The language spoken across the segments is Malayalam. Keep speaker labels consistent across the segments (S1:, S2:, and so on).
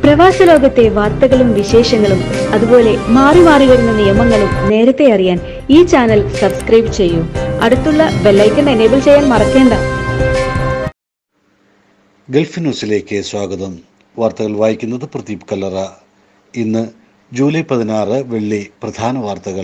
S1: പ്രവാസ ലോകത്തെ വാർത്തകളും വിശേഷങ്ങളും അതുപോലെ മാറി മാറി വരുന്ന നിയമങ്ങളും നേരത്തെ അറിയാൻ ഈ ചാനൽ സബ്സ്ക്രൈബ് ചെയ്യൂ അടുത്തുള്ള ബെല്ലൈക്കൺ എനേബിൾ ചെയ്യാൻ മറക്കേണ്ട
S2: ഗൾഫ് ന്യൂസിലേക്ക് സ്വാഗതം വാർത്തകൾ വായിക്കുന്നത് പ്രദീപ് കല്ലറ ഇന്ന് ജൂലൈ പതിനാറ് വെള്ളി പ്രധാന വാർത്തകൾ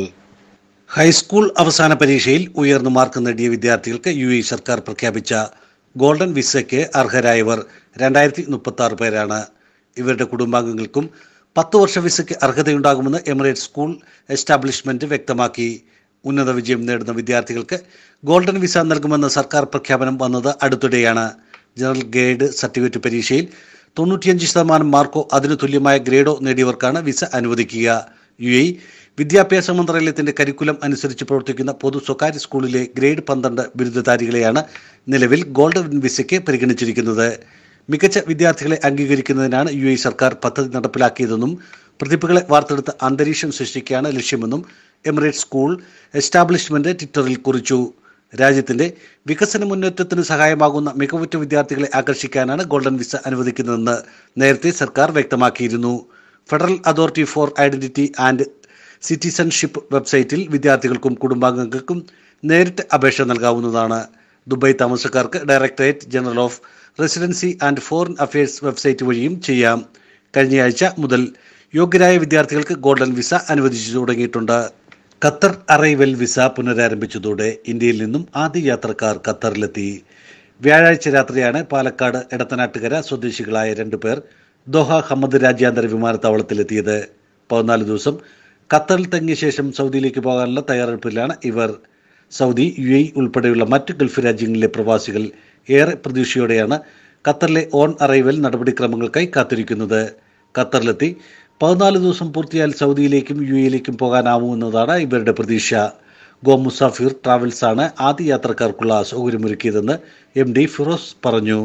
S2: ഹൈസ്കൂൾ അവസാന പരീക്ഷയിൽ ഉയർന്ന മാർക്ക് നേടിയ വിദ്യാർത്ഥികൾക്ക് യു എ സർക്കാർ പ്രഖ്യാപിച്ച ഗോൾഡൻ വിസയ്ക്ക് അർഹരായവർ രണ്ടായിരത്തി മുപ്പത്തി ആറ് പേരാണ് ഇവരുടെ കുടുംബാംഗങ്ങൾക്കും പത്ത് വർഷ വിസയ്ക്ക് അർഹതയുണ്ടാകുമെന്ന് എമിറേറ്റ് സ്കൂൾ എസ്റ്റാബ്ലിഷ്മെന്റ് വ്യക്തമാക്കി ഉന്നത വിജയം നേടുന്ന വിദ്യാർത്ഥികൾക്ക് ഗോൾഡൻ വിസ നൽകുമെന്ന സർക്കാർ പ്രഖ്യാപനം വന്നത് അടുത്തിടെയാണ് ജനറൽ ഗ്രേഡ് സർട്ടിഫിക്കറ്റ് പരീക്ഷയിൽ തൊണ്ണൂറ്റിയഞ്ച് ശതമാനം മാർക്കോ അതിനു തുല്യമായ ഗ്രേഡോ നേടിയവർക്കാണ് വിസ അനുവദിക്കുക യു എ വിദ്യാഭ്യാസ മന്ത്രാലയത്തിന്റെ കരിക്കുലം അനുസരിച്ച് പ്രവർത്തിക്കുന്ന പൊതു സ്വകാര്യ സ്കൂളിലെ ഗ്രേഡ് പന്ത്രണ്ട് ബിരുദധാരികളെയാണ് നിലവിൽ ഗോൾഡൻ വിസയ്ക്ക് പരിഗണിച്ചിരിക്കുന്നത് മികച്ച വിദ്യാർത്ഥികളെ അംഗീകരിക്കുന്നതിനാണ് യു എ സർക്കാർ പദ്ധതി നടപ്പിലാക്കിയതെന്നും പ്രതിഭകളെ വാർത്തെടുത്ത അന്തരീക്ഷം സൃഷ്ടിക്കുകയാണ് ലക്ഷ്യമെന്നും എമിറേറ്റ് സ്കൂൾ എസ്റ്റാബ്ലിഷ്മെന്റ് ട്വിറ്ററിൽ കുറിച്ചു രാജ്യത്തിന്റെ വികസന മുന്നേറ്റത്തിന് സഹായമാകുന്ന മികവുറ്റ വിദ്യാർത്ഥികളെ ആകർഷിക്കാനാണ് ഗോൾഡൻ വിസ അനുവദിക്കുന്നതെന്ന് നേരത്തെ സർക്കാർ വ്യക്തമാക്കിയിരുന്നു federal authority for identity and citizenship വെബ്സൈറ്റിൽ വിദ്യാർത്ഥികൾക്കും കുടുംബാംഗങ്ങൾക്കും നേരിട്ട് അപേക്ഷ നൽകാവുന്നതാണ് ദുബായ് താമസക്കാർക്ക് directorate general of residency and foreign affairs website വഴിയും ചെയ്യാം കഴിഞ്ഞയാഴ്ച മുതൽ യോഗ്യരായ വിദ്യാർത്ഥികൾക്ക് ഗോൾഡൻ വിസ അനുവദിച്ചു തുടങ്ങിയിട്ടുണ്ട് ഖത്തർ അറൈവൽ വിസ പുനരാരംഭിച്ചതോടെ ഇന്ത്യയിൽ നിന്നും ആദ്യ യാത്രക്കാർ ഖത്തറിലെത്തി വ്യാഴാഴ്ച രാത്രിയാണ് പാലക്കാട് എടത്തനാട്ടുകര സ്വദേശികളായ രണ്ടുപേർ ദോഹ ഹമ്മദ് രാജ്യാന്തര വിമാനത്താവളത്തിലെത്തിയത് പതിനാല് ദിവസം ഖത്തറിൽ തങ്ങിയ ശേഷം സൗദിയിലേക്ക് പോകാനുള്ള തയ്യാറെടുപ്പിലാണ് ഇവർ സൗദി യു എ ഉൾപ്പെടെയുള്ള മറ്റ് ഗൾഫ് രാജ്യങ്ങളിലെ പ്രവാസികൾ ഏറെ പ്രതീക്ഷയോടെയാണ് ഖത്തറിലെ ഓൺ അറൈവൽ നടപടിക്രമങ്ങൾക്കായി കാത്തിരിക്കുന്നത് ഖത്തറിലെത്തി പതിനാല് ദിവസം പൂർത്തിയാൽ സൗദിയിലേക്കും യു എയിലേക്കും പോകാനാവുമെന്നതാണ് ഇവരുടെ പ്രതീക്ഷ ഗോ മുസാഫിർ ട്രാവൽസ് ആണ് ആദ്യ യാത്രക്കാർക്കുള്ള സൗകര്യമൊരുക്കിയതെന്ന് എം ഡി ഫിറോസ് പറഞ്ഞു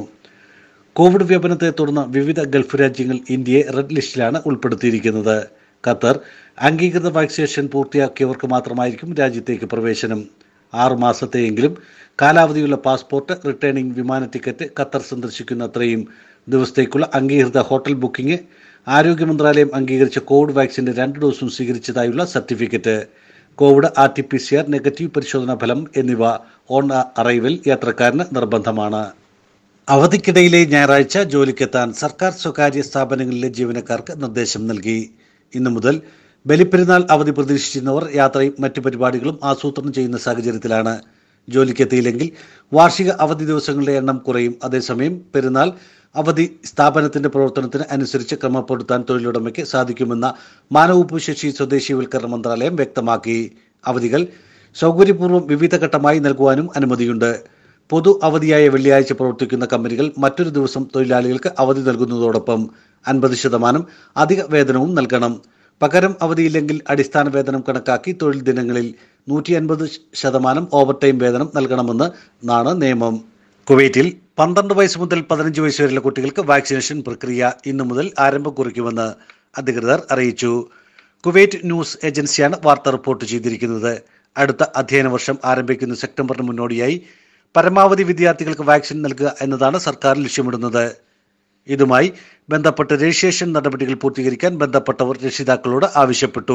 S2: കോവിഡ് വ്യാപനത്തെ തുടർന്ന് വിവിധ ഗൾഫ് രാജ്യങ്ങൾ ഇന്ത്യയെ റെഡ് ലിസ്റ്റിലാണ് ഉൾപ്പെടുത്തിയിരിക്കുന്നത് ഖത്തർ അംഗീകൃത വാക്സിനേഷൻ പൂർത്തിയാക്കിയവർക്ക് മാത്രമായിരിക്കും രാജ്യത്തേക്ക് പ്രവേശനം ആറു മാസത്തെയെങ്കിലും കാലാവധിയുള്ള പാസ്പോർട്ട് റിട്ടേണിംഗ് വിമാന ടിക്കറ്റ് ഖത്തർ സന്ദർശിക്കുന്ന അത്രയും ദിവസത്തേക്കുള്ള അംഗീകൃത ഹോട്ടൽ ബുക്കിംഗ് ആരോഗ്യ മന്ത്രാലയം അംഗീകരിച്ച കോവിഡ് വാക്സിന്റെ രണ്ട് ഡോസും സ്വീകരിച്ചതായുള്ള certificate Covid R T P C R negative പരിശോധനാ ഫലം എന്നിവ ഓൺ അറൈവൽ യാത്രക്കാരന് നിർബന്ധമാണ് അവധിക്കിടയിലെ ഞായറാഴ്ച ജോലിക്കെത്താൻ സർക്കാർ സ്വകാര്യ സ്ഥാപനങ്ങളിലെ ജീവനക്കാർക്ക് നിർദ്ദേശം നൽകി ഇന്നു മുതൽ ബലിപ്പെരുന്നാൾ അവധി പ്രതീക്ഷിച്ചിരുന്നവർ യാത്രയും മറ്റു പരിപാടികളും ആസൂത്രണം ചെയ്യുന്ന സാഹചര്യത്തിലാണ് ജോലിക്കെത്തിയില്ലെങ്കിൽ വാർഷിക അവധി ദിവസങ്ങളുടെ എണ്ണം കുറയും അതേസമയം പെരുന്നാൾ അവധി സ്ഥാപനത്തിന്റെ പ്രവർത്തനത്തിന് അനുസരിച്ച് ക്രമപ്പെടുത്താൻ തൊഴിലുടമയ്ക്ക് സാധിക്കുമെന്ന മാനവഭൂശേഷി സ്വദേശീവൽക്കരണ മന്ത്രാലയം വ്യക്തമാക്കി അവധികൾ സൗകര്യപൂർവ്വം വിവിധ ഘട്ടമായി നൽകുവാനും അനുമതിയുണ്ട് പൊതു അവധിയായ വെള്ളിയാഴ്ച പ്രവർത്തിക്കുന്ന കമ്പനികൾ മറ്റൊരു ദിവസം തൊഴിലാളികൾക്ക് അവധി നൽകുന്നതോടൊപ്പം അൻപത് ശതമാനം അധിക വേതനവും നൽകണം പകരം അവധിയില്ലെങ്കിൽ അടിസ്ഥാന വേതനം കണക്കാക്കി തൊഴിൽ ദിനങ്ങളിൽ നൂറ്റി അൻപത് ശതമാനം ഓവർ ടൈം വേതനം നൽകണമെന്ന് നാണ് നിയമം കുവൈറ്റിൽ പന്ത്രണ്ട് വയസ്സ് മുതൽ പതിനഞ്ച് വയസ്സ് വരെയുള്ള കുട്ടികൾക്ക് വാക്സിനേഷൻ പ്രക്രിയ ഇന്നു മുതൽ ആരംഭം കുറിക്കുമെന്ന് അധികൃതർ അറിയിച്ചു കുവൈറ്റ് ന്യൂസ് ഏജൻസിയാണ് വാർത്ത റിപ്പോർട്ട് ചെയ്തിരിക്കുന്നത് അടുത്ത അധ്യയന വർഷം ആരംഭിക്കുന്ന സെപ്റ്റംബറിന് മുന്നോടിയായി പരമാവധി വിദ്യാർത്ഥികൾക്ക് വാക്സിൻ നൽകുക എന്നതാണ് സർക്കാർ ലക്ഷ്യമിടുന്നത് ഇതുമായി ബന്ധപ്പെട്ട് രജിസ്ട്രേഷൻ നടപടികൾ പൂർത്തീകരിക്കാൻ ബന്ധപ്പെട്ടവർ രക്ഷിതാക്കളോട് ആവശ്യപ്പെട്ടു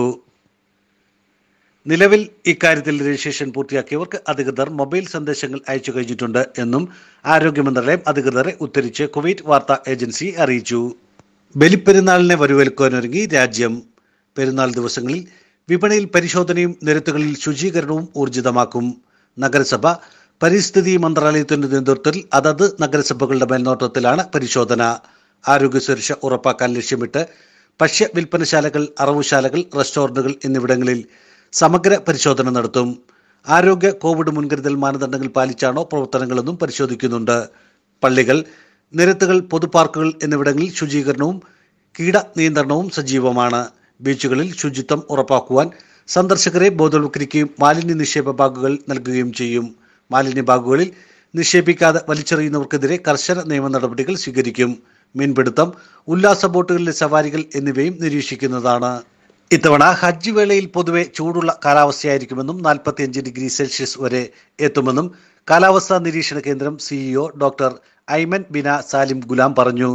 S2: നിലവിൽ ഇക്കാര്യത്തിൽ രജിസ്ട്രേഷൻ പൂർത്തിയാക്കിയവർക്ക് അധികൃതർ മൊബൈൽ സന്ദേശങ്ങൾ അയച്ചു കഴിഞ്ഞിട്ടുണ്ട് എന്നും ആരോഗ്യ മന്ത്രാലയം അധികൃതരെ ഉദ്ധരിച്ച് കുവൈറ്റ് വാർത്താ ഏജൻസി അറിയിച്ചു ബലിപ്പെരുന്നാളിനെ വരവേൽക്കുവാനൊരുങ്ങി രാജ്യം പെരുന്നാൾ ദിവസങ്ങളിൽ വിപണിയിൽ പരിശോധനയും നിരത്തുകളിൽ ശുചീകരണവും ഊർജിതമാക്കും നഗരസഭ പരിസ്ഥിതി മന്ത്രാലയത്തിന്റെ നേതൃത്വത്തിൽ അതത് നഗരസഭകളുടെ മേൽനോട്ടത്തിലാണ് പരിശോധന ആരോഗ്യ സുരക്ഷ ഉറപ്പാക്കാൻ ലക്ഷ്യമിട്ട് ഭക്ഷ്യ വിൽപ്പനശാലകൾ അറവുശാലകൾ റെസ്റ്റോറന്റുകൾ എന്നിവിടങ്ങളിൽ സമഗ്ര പരിശോധന നടത്തും ആരോഗ്യ കോവിഡ് മുൻകരുതൽ മാനദണ്ഡങ്ങൾ പാലിച്ചാണോ പ്രവർത്തനങ്ങളെന്നും പരിശോധിക്കുന്നുണ്ട് പള്ളികൾ നിരത്തുകൾ പൊതുപാർക്കുകൾ എന്നിവിടങ്ങളിൽ ശുചീകരണവും കീട നിയന്ത്രണവും സജീവമാണ് ബീച്ചുകളിൽ ശുചിത്വം ഉറപ്പാക്കുവാൻ സന്ദർശകരെ ബോധവൽക്കരിക്കുകയും മാലിന്യ നിക്ഷേപ ബാഗുകൾ നൽകുകയും ചെയ്യും മാലിന്യ ബാഗുകളിൽ നിക്ഷേപിക്കാതെ വലിച്ചെറിയുന്നവർക്കെതിരെ കർശന നിയമ നടപടികൾ സ്വീകരിക്കും മീൻപിടുത്തം ഉല്ലാസ ബോട്ടുകളിലെ സവാരികൾ എന്നിവയും നിരീക്ഷിക്കുന്നതാണ് ഇത്തവണ ഹജ്ജ് വേളയിൽ പൊതുവെ ചൂടുള്ള കാലാവസ്ഥയായിരിക്കുമെന്നും നാൽപ്പത്തിയഞ്ച് ഡിഗ്രി സെൽഷ്യസ് വരെ എത്തുമെന്നും കാലാവസ്ഥാ നിരീക്ഷണ കേന്ദ്രം CEO doctor Ayman bin Salim Ghulam പറഞ്ഞു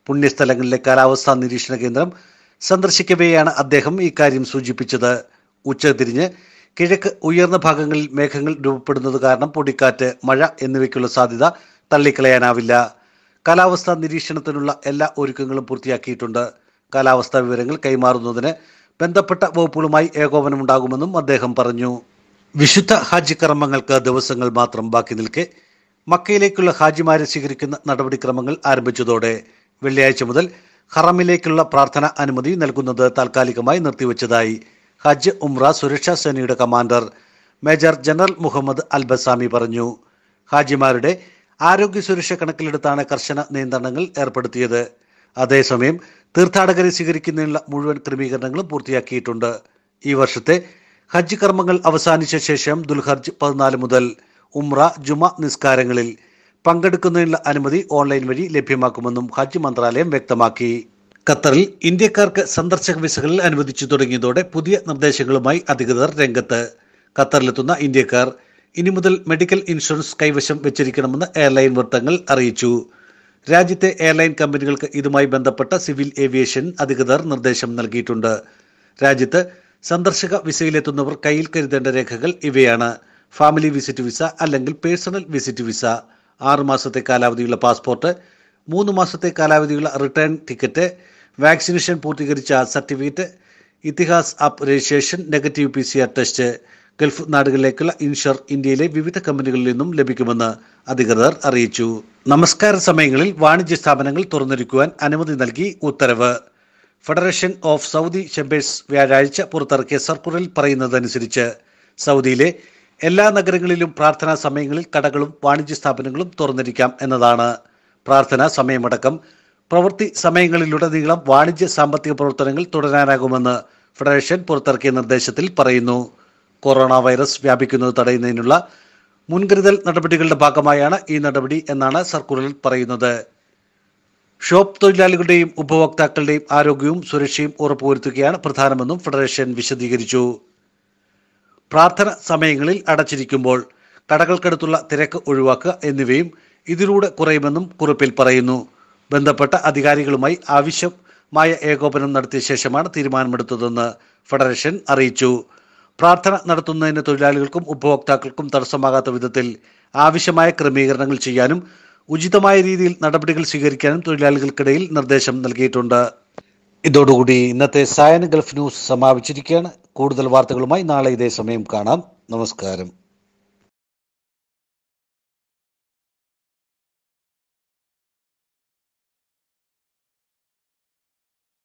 S2: പുണ്യസ്ഥലങ്ങളിലെ കാലാവസ്ഥാ നിരീക്ഷണ കേന്ദ്രം സന്ദർശിക്കവെയാണ് അദ്ദേഹം ഇക്കാര്യം സൂചിപ്പിച്ചത് ഉച്ചതിരിഞ്ഞ് കിഴക്ക് ഉയർന്ന ഭാഗങ്ങളിൽ മേഘങ്ങൾ രൂപപ്പെടുന്നത് കാരണം പൊടിക്കാറ്റ് മഴ എന്നിവയ്ക്കുള്ള സാധ്യത തള്ളിക്കളയാനാവില്ല കാലാവസ്ഥാ നിരീക്ഷണത്തിനുള്ള എല്ലാ ഒരുക്കങ്ങളും പൂർത്തിയാക്കിയിട്ടുണ്ട് കാലാവസ്ഥാ വിവരങ്ങൾ കൈമാറുന്നതിന് ബന്ധപ്പെട്ട വകുപ്പുകളുമായി ഏകോപനമുണ്ടാകുമെന്നും അദ്ദേഹം പറഞ്ഞു വിശുദ്ധ ഹാജി കർമ്മങ്ങൾക്ക് ദിവസങ്ങൾ മാത്രം ബാക്കി നിൽക്കെ മക്കയിലേക്കുള്ള ഹാജിമാരെ സ്വീകരിക്കുന്ന നടപടിക്രമങ്ങൾ ആരംഭിച്ചതോടെ വെള്ളിയാഴ്ച മുതൽ ഹറമിലേക്കുള്ള പ്രാർത്ഥന അനുമതി നൽകുന്നത് താൽക്കാലികമായി നിർത്തിവച്ചതായി ഹജ്ജ് ഉംറ സുരക്ഷാ സേനയുടെ commander major general Muhammad Albassami പറഞ്ഞു ഹാജിമാരുടെ ആരോഗ്യ സുരക്ഷ കണക്കിലെടുത്താണ് കർശന നിയന്ത്രണങ്ങൾ ഏർപ്പെടുത്തിയത് അതേസമയം തീർത്ഥാടകരെ സ്വീകരിക്കുന്നതിനുള്ള മുഴുവൻ ക്രമീകരണങ്ങളും പൂർത്തിയാക്കിയിട്ടുണ്ട് ഈ വർഷത്തെ ഹജ്ജ് കർമ്മങ്ങൾ അവസാനിച്ച ശേഷം ദുൽഹർജ് പതിനാല് മുതൽ ഉംറ ജുമ നിസ്കാരങ്ങളിൽ പങ്കെടുക്കുന്നതിനുള്ള അനുമതി ഓൺലൈൻ വഴി ലഭ്യമാക്കുമെന്നും ഹജ്ജ് മന്ത്രാലയം വ്യക്തമാക്കി ഖത്തറിൽ ഇന്ത്യക്കാർക്ക് സന്ദർശക വിസകളിൽ അനുവദിച്ചു തുടങ്ങിയതോടെ പുതിയ നിർദ്ദേശങ്ങളുമായി അധികൃതർ രംഗത്ത് ഖത്തറിലെത്തുന്ന ഇന്ത്യക്കാർ ഇനി മുതൽ മെഡിക്കൽ ഇൻഷുറൻസ് കൈവശം വെച്ചിരിക്കണമെന്ന് എയർലൈൻ വൃത്തങ്ങൾ അറിയിച്ചു രാജ്യത്തെ എയർലൈൻ കമ്പനികൾക്ക് ഇതുമായി ബന്ധപ്പെട്ട സിവിൽ ഏവിയേഷൻ അധികൃതർ നിർദ്ദേശം നൽകിയിട്ടുണ്ട് രാജ്യത്ത് സന്ദർശക വിസയിലെത്തുന്നവർ കയ്യിൽ കരുതേണ്ട രേഖകൾ ഇവയാണ് ഫാമിലി വിസിറ്റ് വിസ അല്ലെങ്കിൽ പേഴ്സണൽ വിസിറ്റ് വിസ ആറ് മാസത്തെ കാലാവധിയുള്ള പാസ്പോർട്ട് മൂന്ന് മാസത്തെ കാലാവധിയുള്ള റിട്ടേൺ ടിക്കറ്റ് വാക്സിനേഷൻ പൂർത്തീകരിച്ച certificate Ehteraz app registration negative P C R test Gulf നാടുകളിലേക്കുള്ള ഇൻഷുർ ഇന്ത്യയിലെ വിവിധ കമ്പനികളിൽ നിന്നും ലഭിക്കുമെന്ന് അധികൃതർ അറിയിച്ചു നമസ്കാര സമയങ്ങളിൽ വാണിജ്യ സ്ഥാപനങ്ങൾ തുറന്നിരിക്കുവാൻ അനുമതി നൽകി ഉത്തരവ് ഫെഡറേഷൻ ഓഫ് സൗദി ചെമ്പേഴ്സ് വ്യാഴാഴ്ച പുറത്തിറക്കിയ സർക്കുലറിൽ പറയുന്നതനുസരിച്ച് സൗദിയിലെ എല്ലാ നഗരങ്ങളിലും പ്രാർത്ഥനാ സമയങ്ങളിൽ കടകളും വാണിജ്യ സ്ഥാപനങ്ങളും തുറന്നിരിക്കാം എന്നതാണ് പ്രാർത്ഥനാ സമയമടക്കം പ്രവൃത്തി സമയങ്ങളിലുടനീളം വാണിജ്യ സാമ്പത്തിക പ്രവർത്തനങ്ങൾ തുടരാനാകുമെന്ന് ഫെഡറേഷൻ പുറത്തിറക്കിയ നിർദ്ദേശത്തിൽ പറയുന്നു കൊറോണ വൈറസ് വ്യാപിക്കുന്നത് തടയുന്നതിനുള്ള മുൻകരുതൽ നടപടികളുടെ ഭാഗമായാണ് ഈ നടപടി എന്നാണ് സർക്കുലറിൽ പറയുന്നത് ഷോപ്പ് തൊഴിലാളികളുടെയും ഉപഭോക്താക്കളുടെയും ആരോഗ്യവും സുരക്ഷയും ഉറപ്പുവരുത്തുകയാണ് പ്രധാനമെന്നും ഫെഡറേഷൻ വിശദീകരിച്ചു പ്രാർത്ഥന സമയങ്ങളിൽ അടച്ചിരിക്കുമ്പോൾ കടകൾക്കടുത്തുള്ള തിരക്ക് ഒഴിവാക്കുക എന്നിവയും ഇതിലൂടെ കുറയുമെന്നും കുറിപ്പിൽ പറയുന്നു ബന്ധപ്പെട്ട അധികാരികളുമായി ആവശ്യമായ ഏകോപനം നടത്തിയ ശേഷമാണ് തീരുമാനമെടുത്തതെന്ന് ഫെഡറേഷൻ അറിയിച്ചു പ്രാർത്ഥന നടത്തുന്നതിന് തൊഴിലാളികൾക്കും ഉപഭോക്താക്കൾക്കും തടസ്സമാകാത്ത വിധത്തിൽ ആവശ്യമായ ക്രമീകരണങ്ങൾ ചെയ്യാനും ഉചിതമായ രീതിയിൽ നടപടികൾ സ്വീകരിക്കാനും തൊഴിലാളികൾക്കിടയിൽ നിർദ്ദേശം നൽകിയിട്ടുണ്ട് ഇതോടുകൂടി ഇന്നത്തെ സായന ഗൾഫ് ന്യൂസ് സമാപിച്ചിരിക്കുകയാണ് കൂടുതൽ വാർത്തകളുമായി നാളെ ഇതേ സമയം കാണാം നമസ്കാരം